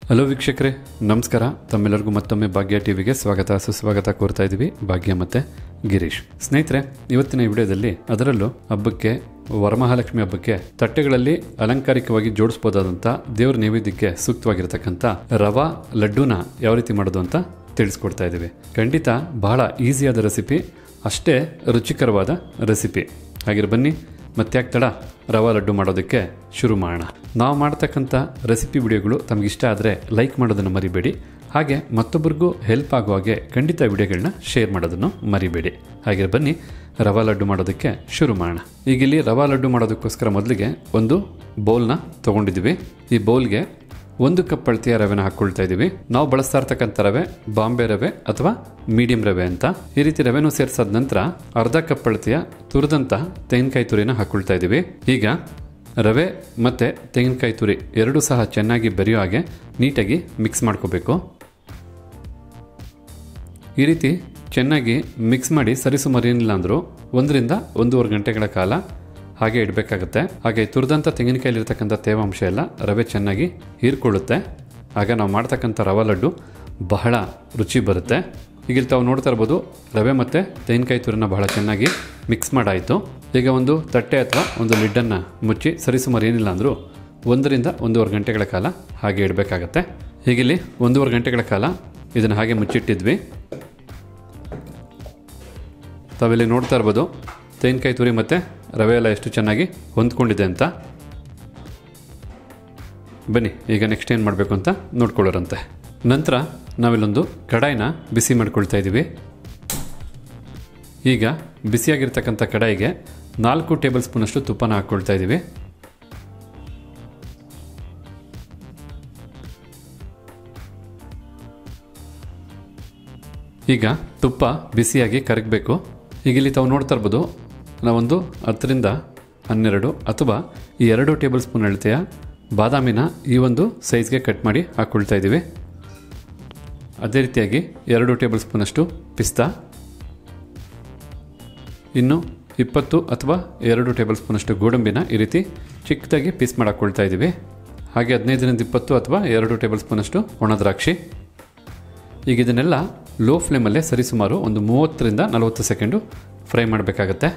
hello ವೀಕ್ಷಕರೇ ನಮಸ್ಕಾರ ತಮ್ಮೆಲ್ಲರಿಗೂ ಮತ್ತೊಮ್ಮೆ ಭಾಗ್ಯ ಟಿವಿಗೆ ಸ್ವಾಗತ ಸುಸ್ವಾಗತ ಕೋರ್ತಾ ಇದ್ದೀವಿ ಭಾಗ್ಯ ಮತ್ತೆ ಗಿರೀಶ್ ಸ್ನೇಹಿತರೆ ಇವತ್ತಿನ ಈ ವಿಡಿಯೋದಲ್ಲಿ ಅದರಲ್ಲೂ ಹಬ್ಬಕ್ಕೆ ವರಮಹಾಲಕ್ಷ್ಮಿ ಹಬ್ಬಕ್ಕೆ ತಟ್ಟೆಗಳಲ್ಲಿ ಅಲಂಕಾರಿಕವಾಗಿ ಜೋಡಿಸ್ಬೋದಾದಂಥ ದೇವ್ರ ನೈವೇದ್ಯಕ್ಕೆ ಸೂಕ್ತವಾಗಿರ್ತಕ್ಕಂಥ ರವಾ ಲಡ್ಡೂನ ಯಾವ ರೀತಿ ಮಾಡೋದು ಅಂತ ತಿಳಿಸ್ಕೊಡ್ತಾ ಇದ್ದೀವಿ ಖಂಡಿತ ಬಹಳ ಈಸಿಯಾದ ರೆಸಿಪಿ ಅಷ್ಟೇ ರುಚಿಕರವಾದ ರೆಸಿಪಿ ಹಾಗಿರ್ ಬನ್ನಿ ಮತ್ತ್ಯಾಕೆ ತಡ ರವಾ ಲಡ್ಡು ಮಾಡೋದಕ್ಕೆ ಶುರು ಮಾಡೋಣ ನಾವು ಮಾಡ್ತಕ್ಕಂಥ ರೆಸಿಪಿ ವಿಡಿಯೋಗಳು ತಮಗೆ ಇಷ್ಟ ಆದರೆ ಲೈಕ್ ಮಾಡೋದನ್ನು ಮರಿಬೇಡಿ ಹಾಗೆ ಮತ್ತೊಬ್ಬರಿಗೂ ಹೆಲ್ಪ್ ಆಗೋ ಹಾಗೆ ಖಂಡಿತ ವಿಡಿಯೋಗಳನ್ನ ಶೇರ್ ಮಾಡೋದನ್ನು ಮರಿಬೇಡಿ ಹಾಗೆ ಬನ್ನಿ ರವಾ ಲಡ್ಡು ಮಾಡೋದಕ್ಕೆ ಶುರು ಮಾಡೋಣ ಈಗ ಇಲ್ಲಿ ರವಾ ಲಡ್ಡು ಮಾಡೋದಕ್ಕೋಸ್ಕರ ಮೊದಲಿಗೆ ಒಂದು ಬೌಲ್ನ ತೊಗೊಂಡಿದ್ದೀವಿ ಈ ಬೌಲ್ಗೆ ಒಂದು ಕಪ್ ಅಳತೆಯ ರವೆನ ಹಾಕ್ಕೊಳ್ತಾ ಇದ್ದೀವಿ ನಾವು ಬಳಸ್ತಾ ಇರ್ತಕ್ಕಂಥ ರವೆ ಬಾಂಬೆ ರವೆ ಅಥವಾ ಮೀಡಿಯಂ ರವೆ ಅಂತ ಈ ರೀತಿ ರವೆನೂ ಸೇರಿಸಾದ ನಂತರ ಅರ್ಧ ಕಪ್ ಅಳತೆಯ ತುರಿದಂತ ತೆಂಗಿನಕಾಯಿ ತುರಿನ ಹಾಕ್ಕೊಳ್ತಾ ಇದ್ದೀವಿ ಈಗ ರವೆ ಮತ್ತು ತೆಂಗಿನಕಾಯಿ ತುರಿ ಎರಡೂ ಸಹ ಚೆನ್ನಾಗಿ ಬೆರೆಯೋ ಹಾಗೆ ನೀಟಾಗಿ ಮಿಕ್ಸ್ ಮಾಡ್ಕೋಬೇಕು ಈ ರೀತಿ ಚೆನ್ನಾಗಿ ಮಿಕ್ಸ್ ಮಾಡಿ ಸರಿಸುಮಾರು ಏನಿಲ್ಲ ಅಂದರೂ ಒಂದರಿಂದ ಒಂದೂವರೆ ಗಂಟೆಗಳ ಕಾಲ ಹಾಗೆ ಇಡಬೇಕಾಗುತ್ತೆ ಹಾಗೆ ತುರಿದಂಥ ತೆಂಗಿನಕಾಯಿಲಿರ್ತಕ್ಕಂಥ ತೇವಾಂಶ ಎಲ್ಲ ರವೆ ಚೆನ್ನಾಗಿ ಹೀರ್ಕೊಳ್ಳುತ್ತೆ ಆಗ ನಾವು ಮಾಡ್ತಕ್ಕಂಥ ರವೆ ಲಡ್ಡು ಬಹಳ ರುಚಿ ಬರುತ್ತೆ ಈಗ ಇಲ್ಲಿ ತಾವು ನೋಡ್ತಾ ಇರ್ಬೋದು ರವೆ ಮತ್ತು ತೆಂಗಿನಕಾಯಿ ತುರಿನ ಬಹಳ ಚೆನ್ನಾಗಿ ಮಿಕ್ಸ್ ಮಾಡಾಯಿತು ಈಗ ಒಂದು ತಟ್ಟೆ ಅಥವಾ ಒಂದು ಲಿಡ್ಡನ್ನು ಮುಚ್ಚಿ ಸರಿಸುಮಾರು ಏನಿಲ್ಲ ಅಂದರೂ ಒಂದರಿಂದ ಒಂದೂವರೆ ಗಂಟೆಗಳ ಕಾಲ ಹಾಗೆ ಇಡಬೇಕಾಗತ್ತೆ ಹೀಗಿಲ್ಲಿ ಒಂದೂವರೆ ಗಂಟೆಗಳ ಕಾಲ ಇದನ್ನು ಹಾಗೆ ಮುಚ್ಚಿಟ್ಟಿದ್ವಿ ತಾವಿಲ್ಲಿ ನೋಡ್ತಾ ಇರ್ಬೋದು ತೆಂಗಿನಕಾಯಿ ತುರಿ ಮತ್ತು ರವೆ ಎಲ್ಲ ಎಷ್ಟು ಚೆನ್ನಾಗಿ ಹೊಂದ್ಕೊಂಡಿದೆ ಅಂತ ಬನ್ನಿ ಈಗ ನೆಕ್ಸ್ಟ್ ಏನು ಮಾಡಬೇಕು ಅಂತ ನೋಡ್ಕೊಳ್ಳೋರಂತೆ ನಂತರ ನಾವಿಲ್ಲೊಂದು ಕಡಾಯಿನ ಬಿಸಿ ಮಾಡ್ಕೊಳ್ತಾ ಇದ್ದೀವಿ ಈಗ ಬಿಸಿಯಾಗಿರ್ತಕ್ಕಂಥ ಕಡಾಯಿಗೆ ನಾಲ್ಕು ಟೇಬಲ್ ಸ್ಪೂನಷ್ಟು ತುಪ್ಪನ ಹಾಕ್ಕೊಳ್ತಾ ಇದ್ದೀವಿ ಈಗ ತುಪ್ಪ ಬಿಸಿಯಾಗಿ ಕರಗಬೇಕು ಈಗ ಇಲ್ಲಿ ತಾವು ನೋಡ್ತಾ ಇರ್ಬೋದು ನಾವೊಂದು ಹತ್ತರಿಂದ ಹನ್ನೆರಡು ಅಥವಾ ಈ ಎರಡು ಟೇಬಲ್ ಸ್ಪೂನ್ ಅಳತೆಯ ಬಾದಾಮಿನ ಈ ಒಂದು ಸೈಜ್ಗೆ ಕಟ್ ಮಾಡಿ ಹಾಕ್ಕೊಳ್ತಾ ಇದ್ದೀವಿ ಅದೇ ರೀತಿಯಾಗಿ ಎರಡು ಟೇಬಲ್ ಸ್ಪೂನಷ್ಟು ಪಿಸ್ತಾ ಇನ್ನು ಇಪ್ಪತ್ತು ಅಥವಾ ಎರಡು ಟೇಬಲ್ ಸ್ಪೂನಷ್ಟು ಗೋಡಂಬಿನ ಈ ರೀತಿ ಚಿಕ್ಕದಾಗಿ ಪೀಸ್ ಮಾಡಿ ಹಾಕ್ಕೊಳ್ತಾ ಇದ್ದೀವಿ ಹಾಗೆ ಹದಿನೈದರಿಂದ ಇಪ್ಪತ್ತು ಅಥವಾ ಎರಡು ಟೇಬಲ್ ಸ್ಪೂನಷ್ಟು ಒಣ ದ್ರಾಕ್ಷಿ ಈಗ ಇದನ್ನೆಲ್ಲ ಲೋ ಫ್ಲೇಮಲ್ಲೇ ಸರಿಸುಮಾರು ಒಂದು ಮೂವತ್ತರಿಂದ ನಲವತ್ತು ಸೆಕೆಂಡು ಫ್ರೈ ಮಾಡಬೇಕಾಗತ್ತೆ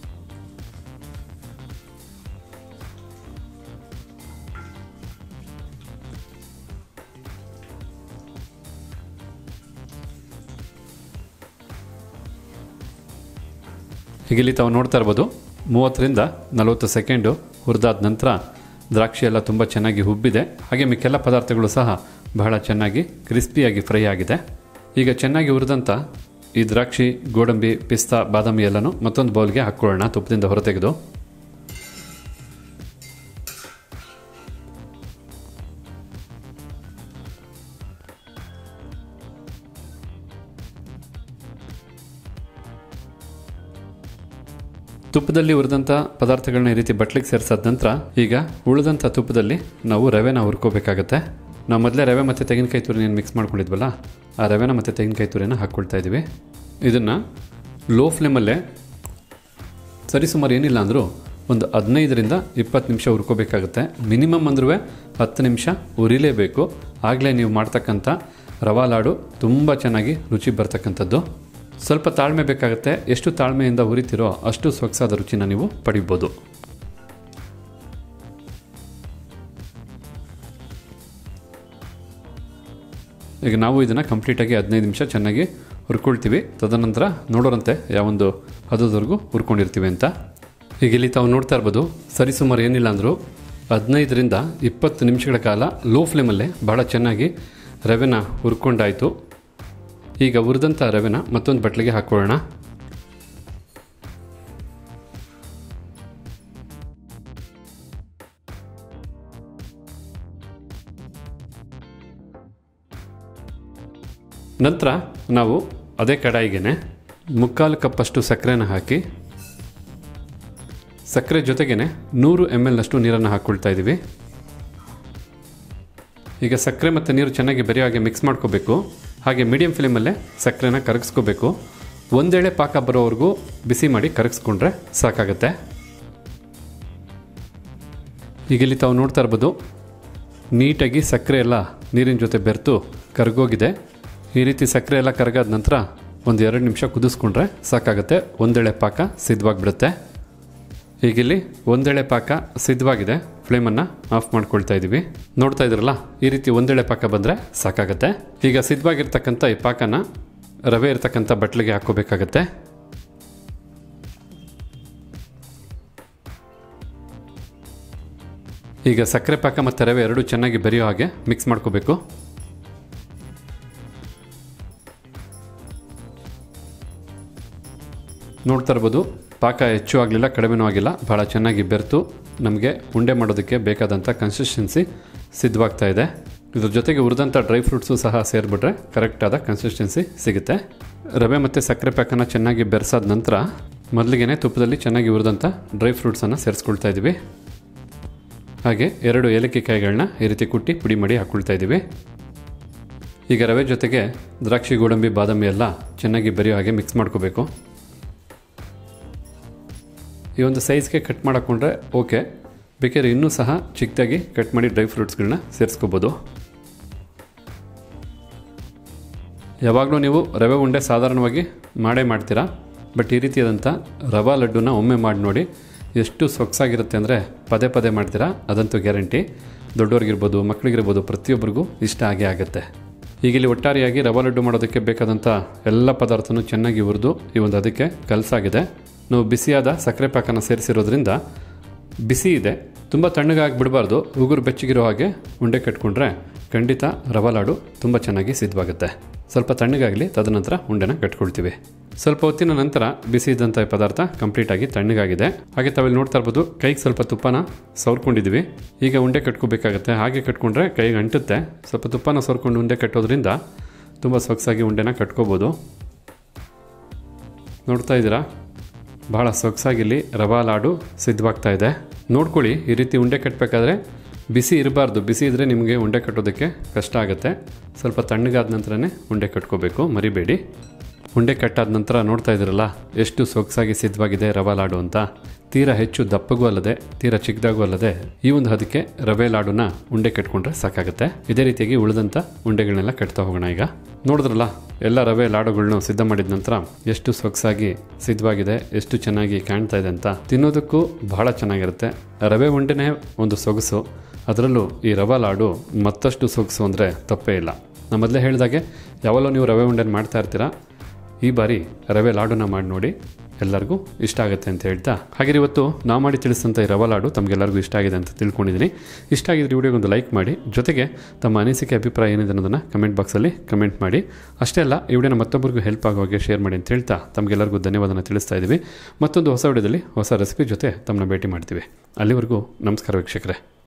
ಈಗ ಇಲ್ಲಿ ತಾವು ನೋಡ್ತಾ ಇರ್ಬೋದು ಮೂವತ್ತರಿಂದ ನಲವತ್ತು ಸೆಕೆಂಡು ಹುರಿದಾದ ನಂತರ ದ್ರಾಕ್ಷಿ ಎಲ್ಲ ತುಂಬ ಚೆನ್ನಾಗಿ ಹುಬ್ಬಿದೆ ಹಾಗೆ ಮಿಕ್ಕೆಲ್ಲ ಪದಾರ್ಥಗಳು ಸಹ ಬಹಳ ಚೆನ್ನಾಗಿ ಕ್ರಿಸ್ಪಿಯಾಗಿ ಫ್ರೈ ಆಗಿದೆ ಈಗ ಚೆನ್ನಾಗಿ ಹುರಿದಂಥ ಈ ದ್ರಾಕ್ಷಿ ಗೋಡಂಬಿ ಪಿಸ್ತಾ ಬಾದಾಮಿ ಎಲ್ಲನೂ ಮತ್ತೊಂದು ಬೌಲ್ಗೆ ಹಾಕ್ಕೊಳ್ಳೋಣ ತುಪ್ಪದಿಂದ ಹೊರತೆಗೆದು ತುಪ್ಪದಲ್ಲಿ ಹುರಿದಂಥ ಪದಾರ್ಥಗಳನ್ನ ಈ ರೀತಿ ಬಟ್ಲಿಗೆ ಸೇರಿಸಾದ ನಂತರ ಈಗ ಉಳಿದಂಥ ತುಪ್ಪದಲ್ಲಿ ನಾವು ರವೆನ ಹುರ್ಕೋಬೇಕಾಗತ್ತೆ ನಾವು ಮೊದಲೇ ರವೆ ಮತ್ತು ತೆಂಗಿನಕಾಯಿ ತುರಿನ ಮಿಕ್ಸ್ ಮಾಡ್ಕೊಂಡಿದ್ವಲ್ಲ ಆ ರವೆನ ಮತ್ತು ತೆಂಗಿನಕಾಯಿ ತುರಿನ ಹಾಕ್ಕೊಳ್ತಾ ಇದ್ದೀವಿ ಇದನ್ನು ಲೋ ಫ್ಲೇಮಲ್ಲೇ ಸರಿಸುಮಾರು ಏನಿಲ್ಲ ಅಂದರೂ ಒಂದು ಹದಿನೈದರಿಂದ ಇಪ್ಪತ್ತು ನಿಮಿಷ ಹುರ್ಕೋಬೇಕಾಗುತ್ತೆ ಮಿನಿಮಮ್ ಅಂದ್ರೂ ಹತ್ತು ನಿಮಿಷ ಉರಿಲೇಬೇಕು ಆಗಲೇ ನೀವು ಮಾಡ್ತಕ್ಕಂಥ ರವಾ ಲಾಡು ತುಂಬ ಚೆನ್ನಾಗಿ ರುಚಿ ಬರ್ತಕ್ಕಂಥದ್ದು ಸ್ವಲ್ಪ ತಾಳ್ಮೆ ಬೇಕಾಗುತ್ತೆ ಎಷ್ಟು ತಾಳ್ಮೆಯಿಂದ ಹುರಿತೀರೋ ಅಷ್ಟು ಸೊಗಸಾದ ರುಚಿನ ನೀವು ಪಡಿಬೋದು ಈಗ ನಾವು ಇದನ್ನು ಕಂಪ್ಲೀಟಾಗಿ ಹದಿನೈದು ನಿಮಿಷ ಚೆನ್ನಾಗಿ ಹುರ್ಕೊಳ್ತೀವಿ ತದನಂತರ ನೋಡೋರಂತೆ ಯಾವೊಂದು ಹದದವರೆಗೂ ಹುರ್ಕೊಂಡಿರ್ತೀವಿ ಅಂತ ಈಗ ಇಲ್ಲಿ ತಾವು ನೋಡ್ತಾ ಇರ್ಬೋದು ಸರಿಸುಮಾರು ಏನಿಲ್ಲ ಅಂದರೂ ಹದಿನೈದರಿಂದ ಇಪ್ಪತ್ತು ನಿಮಿಷಗಳ ಕಾಲ ಲೋ ಫ್ಲೇಮಲ್ಲೇ ಬಹಳ ಚೆನ್ನಾಗಿ ರವೆನ ಹುರ್ಕೊಂಡಾಯಿತು ಈಗ ಹುರಿದಂಥ ರವೆನ ಮತ್ತೊಂದು ಬಟ್ಲಿಗೆ ಹಾಕ್ಕೊಳ್ಳೋಣ ನಂತರ ನಾವು ಅದೇ ಕಡಾಯಿಗೆ ಮುಕ್ಕಾಲು ಕಪ್ಪಷ್ಟು ಸಕ್ಕರೆನ ಹಾಕಿ ಸಕ್ಕರೆ ಜೊತೆಗೇ ನೂರು ಎಮ್ ಎಲ್ನಷ್ಟು ನೀರನ್ನು ಹಾಕ್ಕೊಳ್ತಾ ಇದ್ದೀವಿ ಈಗ ಸಕ್ಕರೆ ಮತ್ತು ನೀರು ಚೆನ್ನಾಗಿ ಬೆರೆಯೋ ಹಾಗೆ ಮಿಕ್ಸ್ ಮಾಡ್ಕೋಬೇಕು ಹಾಗೆ ಮೀಡಿಯಂ ಫ್ಲೇಮಲ್ಲೇ ಸಕ್ಕರೆನ ಕರಗಿಸ್ಕೋಬೇಕು ಒಂದೇಳೆ ಪಾಕ ಬರೋವರೆಗೂ ಬಿಸಿ ಮಾಡಿ ಕರಗಿಸ್ಕೊಂಡ್ರೆ ಸಾಕಾಗತ್ತೆ ಈಗ ಇಲ್ಲಿ ತಾವು ನೋಡ್ತಾ ಇರ್ಬೋದು ನೀಟಾಗಿ ಸಕ್ಕರೆ ಎಲ್ಲ ನೀರಿನ ಜೊತೆ ಬೆರೆತು ಕರಗೋಗಿದೆ ಈ ರೀತಿ ಸಕ್ಕರೆ ಎಲ್ಲ ಕರಗಾದ ನಂತರ ಒಂದು ಎರಡು ನಿಮಿಷ ಕುದಿಸ್ಕೊಂಡ್ರೆ ಸಾಕಾಗುತ್ತೆ ಒಂದೆಳೆ ಪಾಕ ಸಿದ್ಧವಾಗಿಬಿಡುತ್ತೆ ಈಗಿಲ್ಲಿ ಒಂದೆಳೆ ಪಾಕ ಸಿದ್ಧವಾಗಿದೆ ಫ್ಲೇಮನ್ನು ಆಫ್ ಮಾಡ್ಕೊಳ್ತಾ ಇದ್ದೀವಿ ನೋಡ್ತಾ ಇದ್ರಲ್ಲ ಈ ರೀತಿ ಒಂದೆಳೆ ಪಾಕ ಬಂದರೆ ಸಾಕಾಗುತ್ತೆ ಈಗ ಸಿದ್ಧವಾಗಿರ್ತಕ್ಕಂಥ ಈ ಪಾಕನ ರವೆ ಇರ್ತಕ್ಕಂಥ ಬಟ್ಲಿಗೆ ಹಾಕ್ಕೋಬೇಕಾಗತ್ತೆ ಈಗ ಸಕ್ಕರೆ ಪಾಕ ಮತ್ತು ರವೆ ಎರಡು ಚೆನ್ನಾಗಿ ಬೆರೆಯೋ ಹಾಗೆ ಮಿಕ್ಸ್ ಮಾಡ್ಕೋಬೇಕು ನೋಡ್ತಾ ಇರ್ಬೋದು ಪಾಕ ಹೆಚ್ಚು ಆಗಲಿಲ್ಲ ಕಡಿಮೆನೂ ಆಗಿಲ್ಲ ಭಾಳ ಚೆನ್ನಾಗಿ ಬೆರೆತು ನಮಗೆ ಉಂಡೆ ಮಾಡೋದಕ್ಕೆ ಬೇಕಾದಂಥ ಕನ್ಸಿಸ್ಟೆನ್ಸಿ ಸಿದ್ಧವಾಗ್ತಾ ಇದೆ ಇದ್ರ ಜೊತೆಗೆ ಹುರಿದಂಥ ಡ್ರೈ ಫ್ರೂಟ್ಸು ಸಹ ಸೇರಿಬಿಟ್ರೆ ಕರೆಕ್ಟಾದ ಕನ್ಸಿಸ್ಟೆನ್ಸಿ ಸಿಗುತ್ತೆ ರವೆ ಮತ್ತು ಸಕ್ಕರೆ ಪಾಕನ ಚೆನ್ನಾಗಿ ಬೆರೆಸಾದ ನಂತರ ಮೊದಲಿಗೆ ತುಪ್ಪದಲ್ಲಿ ಚೆನ್ನಾಗಿ ಹುರಿದಂಥ ಡ್ರೈ ಫ್ರೂಟ್ಸನ್ನು ಸೇರಿಸ್ಕೊಳ್ತಾ ಇದ್ದೀವಿ ಹಾಗೆ ಎರಡು ಏಲಕ್ಕಿ ಕಾಯಿಗಳನ್ನ ಈ ರೀತಿ ಕುಟ್ಟಿ ಪುಡಿ ಮಾಡಿ ಹಾಕ್ಕೊಳ್ತಾ ಇದ್ದೀವಿ ಈಗ ರವೆ ಜೊತೆಗೆ ದ್ರಾಕ್ಷಿ ಗೋಡಂಬಿ ಬಾದಾಮಿ ಎಲ್ಲ ಚೆನ್ನಾಗಿ ಬೆರೆಯೋ ಹಾಗೆ ಮಿಕ್ಸ್ ಮಾಡ್ಕೋಬೇಕು ಈ ಒಂದು ಸೈಜ್ಗೆ ಕಟ್ ಮಾಡಾಕೊಂಡ್ರೆ ಓಕೆ ಬೇಕಾದ್ರೆ ಇನ್ನೂ ಸಹ ಚಿಕ್ಕದಾಗಿ ಕಟ್ ಮಾಡಿ ಡ್ರೈ ಫ್ರೂಟ್ಸ್ಗಳನ್ನ ಸೇರಿಸ್ಕೋಬೋದು ಯಾವಾಗಲೂ ನೀವು ರವೆ ಉಂಡೆ ಸಾಧಾರಣವಾಗಿ ಮಾಡೇ ಮಾಡ್ತೀರಾ ಬಟ್ ಈ ರೀತಿಯಾದಂಥ ರವಾ ಲಡ್ಡುನ ಒಮ್ಮೆ ಮಾಡಿ ನೋಡಿ ಎಷ್ಟು ಸೊಗಸಾಗಿರುತ್ತೆ ಅಂದರೆ ಪದೇ ಪದೇ ಮಾಡ್ತೀರಾ ಅದಂತೂ ಗ್ಯಾರಂಟಿ ದೊಡ್ಡವ್ರಿಗಿರ್ಬೋದು ಮಕ್ಕಳಿಗಿರ್ಬೋದು ಪ್ರತಿಯೊಬ್ಬರಿಗೂ ಇಷ್ಟ ಆಗೇ ಆಗುತ್ತೆ ಈಗ ಇಲ್ಲಿ ಒಟ್ಟಾರೆಯಾಗಿ ರವಾ ಲಡ್ಡು ಮಾಡೋದಕ್ಕೆ ಬೇಕಾದಂಥ ಎಲ್ಲ ಪದಾರ್ಥನೂ ಚೆನ್ನಾಗಿ ಹುರಿದು ಈ ಒಂದು ಅದಕ್ಕೆ ಕಲಸಾಗಿದೆ ನಾವು ಬಿಸಿಯಾದ ಸಕ್ಕರೆ ಪಾಕನ ಸೇರಿಸಿರೋದ್ರಿಂದ ಬಿಸಿ ಇದೆ ತುಂಬ ತಣ್ಣಗಾಗಿ ಬಿಡಬಾರ್ದು ಉಗುರು ಬೆಚ್ಚಗಿರೋ ಹಾಗೆ ಉಂಡೆ ಕಟ್ಕೊಂಡ್ರೆ ಖಂಡಿತ ರವಾ ಲಾಡು ತುಂಬ ಚೆನ್ನಾಗಿ ಸಿದ್ಧವಾಗುತ್ತೆ ಸ್ವಲ್ಪ ತಣ್ಣಗಾಗಲಿ ತದನಂತರ ಉಂಡೆನ ಕಟ್ಕೊಳ್ತೀವಿ ಸ್ವಲ್ಪ ಹೊತ್ತಿನ ನಂತರ ಬಿಸಿ ಇದ್ದಂಥ ಈ ಪದಾರ್ಥ ಕಂಪ್ಲೀಟಾಗಿ ತಣ್ಣಗಾಗಿದೆ ಹಾಗೆ ತಾವಿಲ್ಲಿ ನೋಡ್ತಾ ಇರ್ಬೋದು ಕೈಗೆ ಸ್ವಲ್ಪ ತುಪ್ಪನ ಸವರ್ಕೊಂಡಿದ್ದೀವಿ ಈಗ ಉಂಡೆ ಕಟ್ಕೋಬೇಕಾಗತ್ತೆ ಹಾಗೆ ಕಟ್ಕೊಂಡ್ರೆ ಕೈಗೆ ಅಂಟುತ್ತೆ ಸ್ವಲ್ಪ ತುಪ್ಪನ ಸವರ್ಕೊಂಡು ಉಂಡೆ ಕಟ್ಟೋದ್ರಿಂದ ತುಂಬ ಸೊಗಸಾಗಿ ಉಂಡೆನ ಕಟ್ಕೋಬೋದು ನೋಡ್ತಾ ಇದ್ದೀರಾ ಭಾಳ ಸೊಗಸಾಗಿಲ್ಲಿ ರವಾ ಲಾಡು ಸಿದ್ಧವಾಗ್ತಾ ಇದೆ ನೋಡ್ಕೊಳ್ಳಿ ಈ ರೀತಿ ಉಂಡೆ ಕಟ್ಟಬೇಕಾದ್ರೆ ಬಿಸಿ ಇರಬಾರ್ದು ಬಿಸಿ ಇದ್ದರೆ ನಿಮಗೆ ಉಂಡೆ ಕಟ್ಟೋದಕ್ಕೆ ಕಷ್ಟ ಆಗುತ್ತೆ ಸ್ವಲ್ಪ ತಣ್ಣಗಾದ ನಂತರನೇ ಉಂಡೆ ಕಟ್ಕೋಬೇಕು ಮರಿಬೇಡಿ ಉಂಡೆ ಕಟ್ಟಾದ ನಂತರ ನೋಡ್ತಾ ಇದ್ದೀರಲ್ಲ ಎಷ್ಟು ಸೊಗಸಾಗಿ ಸಿದ್ಧವಾಗಿದೆ ರವಾ ಲಾಡು ಅಂತ ತೀರಾ ಹೆಚ್ಚು ದಪ್ಪಗೂ ಅಲ್ಲದೆ ತೀರಾ ಚಿಕ್ಕದಾಗೂ ಅಲ್ಲದೆ ಈ ಒಂದು ಹದಕ್ಕೆ ರವೆ ಲಾಡುನ ಉಂಡೆ ಕಟ್ಕೊಂಡ್ರೆ ಸಾಕಾಗುತ್ತೆ ಇದೇ ರೀತಿಯಾಗಿ ಉಳಿದಂಥ ಉಂಡೆಗಳನ್ನೆಲ್ಲ ಕಟ್ತಾ ಹೋಗೋಣ ಈಗ ನೋಡಿದ್ರಲ್ಲ ಎಲ್ಲ ರವೆ ಲಾಡುಗಳನ್ನ ಸಿದ್ಧ ಮಾಡಿದ ನಂತರ ಎಷ್ಟು ಸೊಗಸಾಗಿ ಸಿದ್ಧವಾಗಿದೆ ಎಷ್ಟು ಚೆನ್ನಾಗಿ ಕಾಣ್ತಾ ಇದೆ ಅಂತ ತಿನ್ನೋದಕ್ಕೂ ಬಹಳ ಚೆನ್ನಾಗಿರುತ್ತೆ ರವೆ ಉಂಡೆನೇ ಒಂದು ಸೊಗಸು ಅದರಲ್ಲೂ ಈ ರವಾ ಲಾಡು ಮತ್ತಷ್ಟು ಸೊಗಸು ಅಂದರೆ ತಪ್ಪೇ ಇಲ್ಲ ನಾನು ಮೊದಲೇ ಹೇಳಿದಾಗೆ ಯಾವಲ್ಲೋ ನೀವು ರವೆ ಉಂಡೆನ ಮಾಡ್ತಾ ಇರ್ತೀರಾ ಈ ಬಾರಿ ರವೆ ಲಾಡುನ ಮಾಡಿ ನೋಡಿ ಎಲ್ಲರಿಗೂ ಇಷ್ಟ ಆಗುತ್ತೆ ಅಂತ ಹೇಳ್ತಾ ಹಾಗೆ ಇವತ್ತು ನಾವು ಮಾಡಿ ತಿಳಿಸಿದಂಥ ಈ ರವಾ ಲಾಡು ತಮಗೆಲ್ಲರಿಗೂ ಇಷ್ಟ ಆಗಿದೆ ಅಂತ ತಿಳ್ಕೊಂಡಿದ್ದೀನಿ ಇಷ್ಟ ಆಗಿದ್ರೆ ವಿಡಿಯೋಗೆ ಒಂದು ಲೈಕ್ ಮಾಡಿ ಜೊತೆಗೆ ತಮ್ಮ ಅನಿಸಿಕೆ ಅಭಿಪ್ರಾಯ ಏನಿದೆ ಅನ್ನೋದನ್ನು ಕಮೆಂಟ್ ಬಾಕ್ಸಲ್ಲಿ ಕಮೆಂಟ್ ಮಾಡಿ ಅಷ್ಟೇ ಅಲ್ಲ ಈ ವಿಡಿಯೋನ ಮತ್ತೊಬ್ಬರಿಗೂ ಹೆಲ್ಪ್ ಆಗೋ ಹಾಗೆ ಶೇರ್ ಮಾಡಿ ಅಂತ ಹೇಳ್ತಾ ತಮಗೆಲ್ಲರಿಗೂ ಧನ್ಯವಾದನ ತಿಳಿಸ್ತಾ ಇದ್ದೀವಿ ಮತ್ತೊಂದು ಹೊಸ ವಿಡಿಯೋದಲ್ಲಿ ಹೊಸ ರೆಸಿಪಿ ಜೊತೆ ತಮ್ಮನ್ನ ಭೇಟಿ ಮಾಡ್ತೀವಿ ಅಲ್ಲಿವರೆಗೂ ನಮಸ್ಕಾರ ವೀಕ್ಷಕರೇ